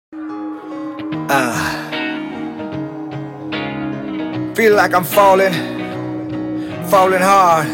Uh, feel like I'm falling, falling hard.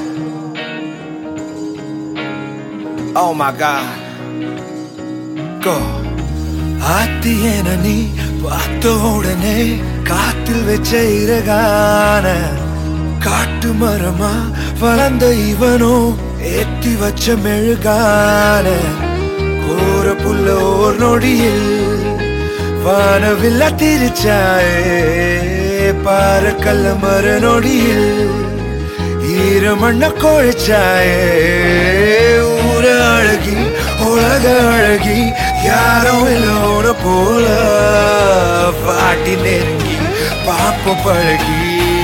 Oh my God. Go. ஆத்தியன நீ பார்த்த உடனே காத்தில் வச்ச இறகான காட்டு மரமா வளர்ந்த இவனோ ஏத்தி வச்ச மெழுகான கோர புல்ல ஓர் நொடியில் வானவில்ல திரிச்சாயே பாற கல்ல மர நொடியில் ஈரமண்ண கோழிச்சாயே ஊர அழகி உலக அழகி யாரும் இல்லோன போல பாட்டி நெருங்கி பாப்ப பழகி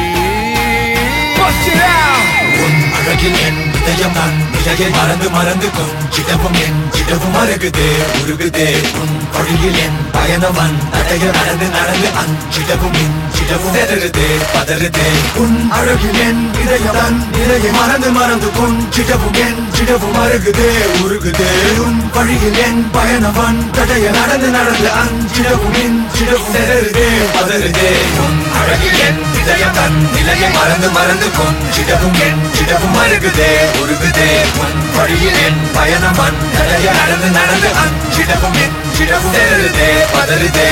Bust it out! உன் அழகில் என் இதயம் நான் நிலையை மறந்து மறந்து கொஞ்சிடவும் என் சிடவும் அருகுதே உருகுதே உன் வழியில் என் பயணவன் நடைய நடந்து நடந்து அஞ்சிடவும் இஞ்சிடவும் செதறுதே பதறுதே உன் அழகில் என் இதயம் தான் நிலையை மறந்து மறந்து கொஞ்சிடவும் என் சிடவும் அருகுதே உருகுதே உன் வழியில் என் பயணவன் தடைய நடந்து நடந்து அஞ்சிடவும் இஞ்சிடவும் செதறுதே பதறுதே உன் அழகில் என் இதயம் தன் நிலையை மறந்து மறந்து கொஞ்சிடவும் என் சிடவும் அருகுதே உருகுதே உன் வழியில் என் பயணவன் தடைய நடந்து நடந்து அஞ்சிடவும் இஞ்சிடவும் செதறுதே பதறுதே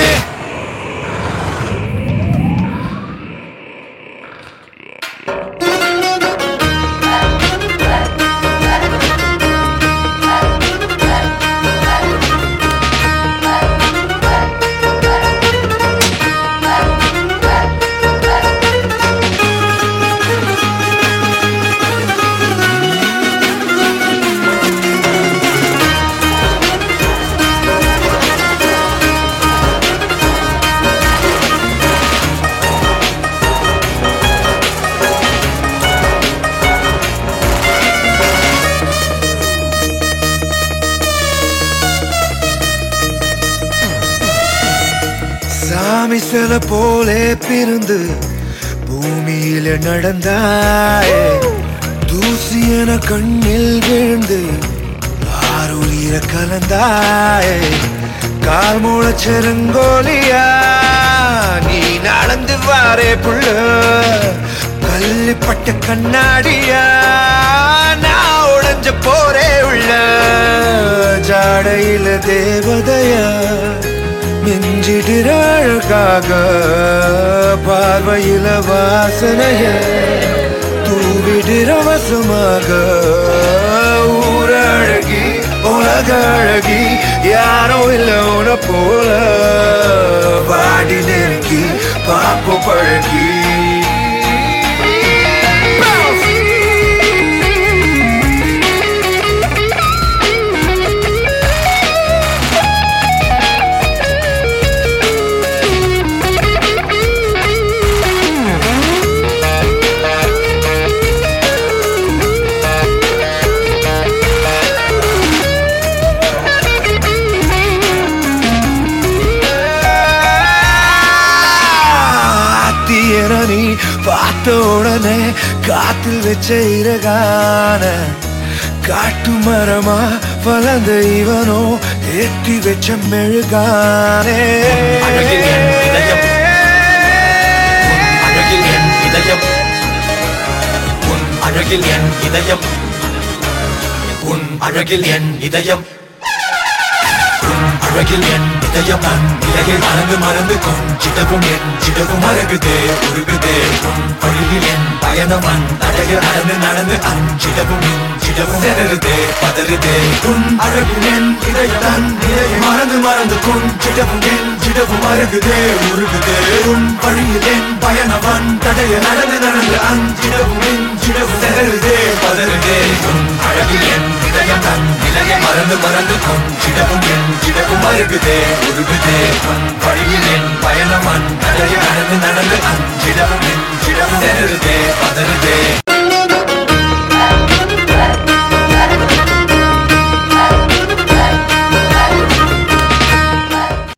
சாமி சில போலே பிறந்து பூமியில நடந்தாயே தூசி என கண்ணில் விழுந்து ஆறுயிர கலந்தாயே கால் மூளச்செருங்கோலியா நீ நடந்து வாரே புள்ள கல்லிப்பட்ட கண்ணாடியா நான் உடைஞ்ச போரே உள்ள ஜாடையில தேவதையா மிஞ்சிடுற அழகாக பார்வையில வாசனைய தூவிடுற வசமாக ஊர அழகி உலக அழகி யாரோ இல்ல உன போல வாடி நெருங்கி பாப்பு பழகி ஆத்தியன நீ பார்த்த உடனே காத்தில் வச்ச இறகான காட்டு மரமா வளர்ந்த இவனோ ஏத்தி வச்ச மெழுகானே அழகில் என் இதயம். அழகில் என் இதயம் உன் அழகில் என் இதயம் உன் அழகில் என் இதயம் உன் அழகில் என் இதயம் நான் நிலையை மறந்து மறந்து கொஞ்சிடவும் என் சிடவும் அருகுதே உருகுதே உன் வழியில் என் பயணவன் நடைய நடந்து நடந்து அஞ்சிடவும் இஞ்சிடவும் செதறுதே பதறுதே உன் அழகில் என் இதயம் நான் நிலையை மறந்து மறந்து கொஞ்சிடவும் என் சிடவும் அருகுதே உருகுதே உன் வழியில் என் பயணவன் தடைய நடந்து நடந்து அஞ்சிடவும் இஞ்சிடவும் செதறுதே பதறுதே உன் அழகில் என் இதயம் தன் நிலையை மறந்து மறந்து கொஞ்சிடவும் என் சிடவும் அருகுதே உருகுதே உன் வழியில் என் பயணவன் தடைய நடந்து நடந்து அஞ்சிடவும்